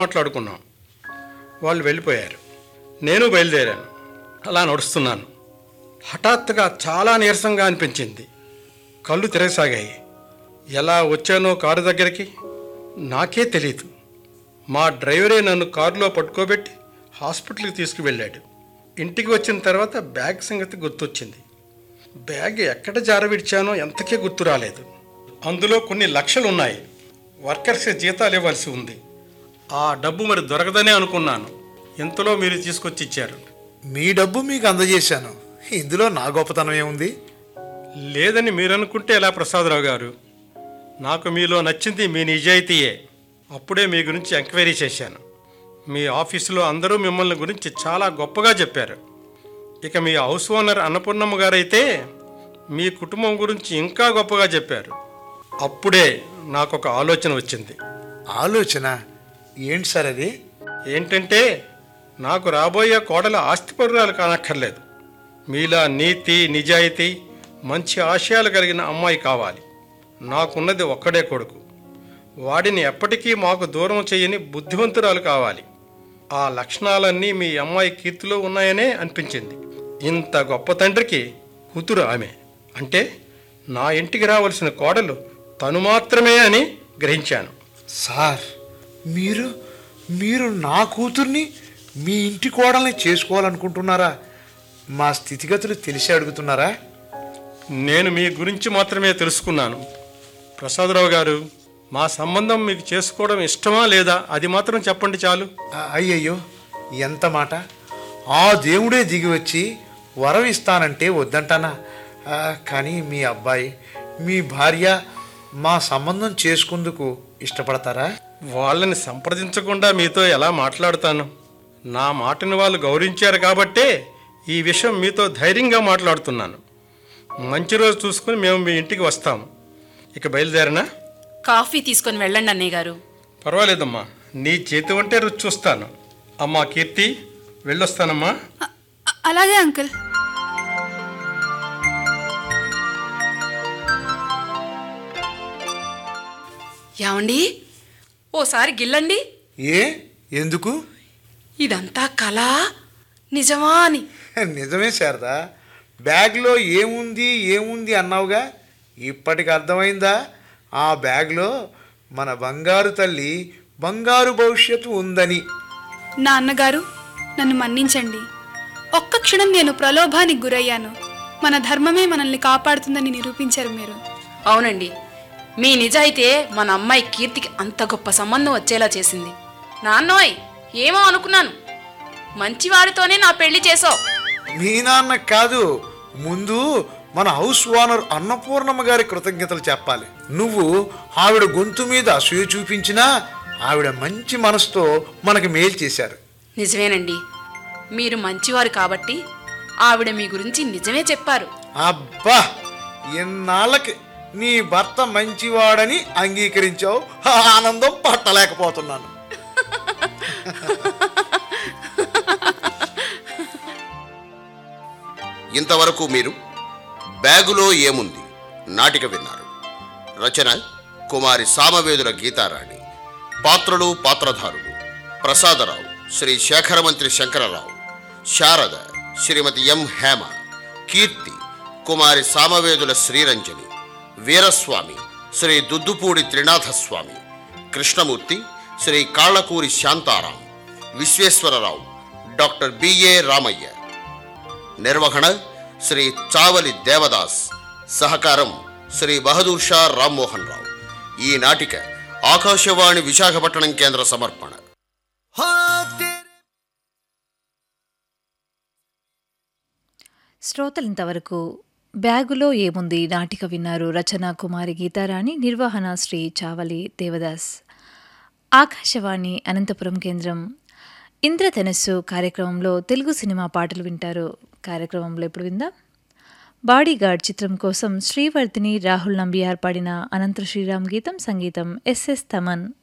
మాట్లాడుకున్నాం వాళ్ళు వెళ్ళిపోయారు నేను బయలుదేరాను అలా నడుస్తున్నాను హఠాత్తుగా చాలా నీరసంగా అనిపించింది కళ్ళు తిరగసాగాయి ఎలా వచ్చానో కారు దగ్గరికి నాకే తెలియదు మా డ్రైవరే నన్ను కారులో పట్టుకోబెట్టి హాస్పిటల్కి తీసుకువెళ్ళాడు ఇంటికి వచ్చిన తర్వాత బ్యాగ్ సంగతి గుర్తొచ్చింది బ్యాగ్ ఎక్కడ జారవిడిచానో ఎంతకే గుర్తు రాలేదు అందులో కొన్ని లక్షలు ఉన్నాయి వర్కర్స్ జీతాలు ఇవ్వాల్సి ఉంది ఆ డబ్బు మరి దొరకదనే అనుకున్నాను ఇంతలో మీరు తీసుకొచ్చి ఇచ్చారు మీ డబ్బు మీకు అందజేశాను ఇందులో నా గొప్పతనం ఏముంది లేదని మీరు అనుకుంటే ఎలా ప్రసాదరావు గారు నాకు మీలో నచ్చింది మీ నిజాయితీయే అప్పుడే మీ గురించి ఎంక్వైరీ చేశాను మీ ఆఫీసులో అందరూ మిమ్మల్ని గురించి చాలా గొప్పగా చెప్పారు ఇక మీ హౌస్ ఓనర్ అన్నపూర్ణమ్మ గారైతే మీ కుటుంబం గురించి ఇంకా గొప్పగా చెప్పారు అప్పుడే నాకు ఒక ఆలోచన వచ్చింది ఆలోచన ఏంటి సార్ అది ఏంటంటే నాకు రాబోయే కోడల ఆస్తిపరురాలు కానక్కర్లేదు మీలా నీతి నిజాయితీ మంచి ఆశయాలు కలిగిన అమ్మాయి కావాలి నాకున్నది ఒక్కడే కొడుకు వాడిని ఎప్పటికీ మాకు దూరం చేయని బుద్ధివంతురాలు కావాలి ఆ లక్షణాలన్నీ మీ అమ్మాయి కీర్తిలో ఉన్నాయనే అనిపించింది ఇంత గొప్ప తండ్రికి కూతురు ఆమె అంటే నా ఇంటికి రావలసిన కోడలు తను మాత్రమే అని గ్రహించాను సార్ మీరు మీరు నా కూతుర్ని మీ ఇంటి కోడల్ని చేసుకోవాలనుకుంటున్నారా మా స్థితిగతులు తెలిసి అడుగుతున్నారా నేను మీ గురించి మాత్రమే తెలుసుకున్నాను ప్రసాదరావు గారు మా సంబంధం మీకు చేసుకోవడం ఇష్టమా లేదా అది మాత్రం చెప్పండి చాలు ఆ, అయ్యయ్యో ఎంత మాట ఆ దేవుడే దిగి వచ్చి వరం ఇస్తానంటే వద్దంటానా ఆ, కానీ మీ అబ్బాయి మీ భార్య మా సంబంధం చేసుకుందుకు ఇష్టపడతారా వాళ్ళని సంప్రదించకుండా మీతో ఎలా మాట్లాడతాను నా మాటను వాళ్ళు గౌరవించారు కాబట్టే ఈ విషయం మీతో ధైర్యంగా మాట్లాడుతున్నాను మంచి రోజు చూసుకుని మేము మీ ఇంటికి వస్తాము ఇక బయలుదేరనా కాఫీ తీసుకొని వెళ్ళండి అన్నయ్య గారు పర్వాలేదమ్మా నీ చేతి వంటే రుచి చూస్తాను అమ్మా కీర్తి వెళ్ళొస్తానమ్మా అ- అ- అలాగే అంకుల్ ఏమండి ఓసారి గిల్లండి ఏ ఎందుకు ఇదంతా కళ నిజమా అని నిజమే శారదా బ్యాగ్లో ఏముంది ఏముంది అన్నావుగా ఇప్పటికి అర్థమైందా ఆ బ్యాగ్లో మన బంగారు తల్లి బంగారు భవిష్యత్తు ఉందని నాన్నగారు నన్ను మన్నించండి ఒక్క క్షణం నేను ప్రలోభానికి గురయ్యాను మన ధర్మమే మనల్ని కాపాడుతుందని నిరూపించారు మీరు అవునండి మీ నిజాయితే మన అమ్మాయి కీర్తికి అంత గొప్ప సంబంధం వచ్చేలా చేసింది నాన్నోయ్ ఏమో అనుకున్నాను మంచివాడితోనే నా పెళ్లి చేసావు మీ నాన్న కాదు ముందు మన హౌస్ ఓనర్ అన్నపూర్ణమ్మ గారి కృతజ్ఞతలు చెప్పాలి నువ్వు ఆవిడ గొంతు మీద అసూయ చూపించినా ఆవిడ మంచి మనసుతో మనకి మేలు చేశారు నిజమేనండి మీరు మంచివారు కాబట్టి ఆవిడ మీ గురించి నిజమే చెప్పారు అబ్బా ఎన్నాళ్ళకి నీ భర్త మంచివాడని అంగీకరించావు ఆనందం పట్టలేకపోతున్నాను ఇంతవరకు మీరు బ్యాగులో ఏముంది నాటిక విన్నారు రచన కుమారి సామవేదుల గీతారాణి పాత్రలు పాత్రధారులు Prasadarao Shri Shekharamantri Shankararao Sharada Shrimati M Hema Keerthi Kumari Samavedula Sriranjani Veeraswamy Shri Duddupudi Trinathaswamy Krishnamurthy Shri Kallakuri Shantaram Vishweshwararao doctor BA Ramaiah నిర్వహణ శ్రీ చావలి దేవదాస్ సహకారం శ్రీ బహదూర్ షా రామ్మోహన్ రావు ఈ నాటిక ఆకాశవాణి విశాఖపట్నం కేంద్ర సమర్పణ శ్రోతలు ఇంతవరకు బ్యాగులో ఏముంది నాటిక విన్నారు రచన కుమారి గీతారాణి నిర్వహణ శ్రీ చావలి దేవదాస్ ఆకాశవాణి అనంతపురం కేంద్రం ఇంద్రధనస్సు కార్యక్రమంలో తెలుగు సినిమా పాటలు వింటారు కార్యక్రమంలో ఇప్పుడు విందాం బాడీగార్డ్ చిత్రం కోసం శ్రీవర్ధిని రాహుల్ నంబియార్ పాడిన అనంత శ్రీరామ్ గీతం సంగీతం ఎస్ఎస్ తమన్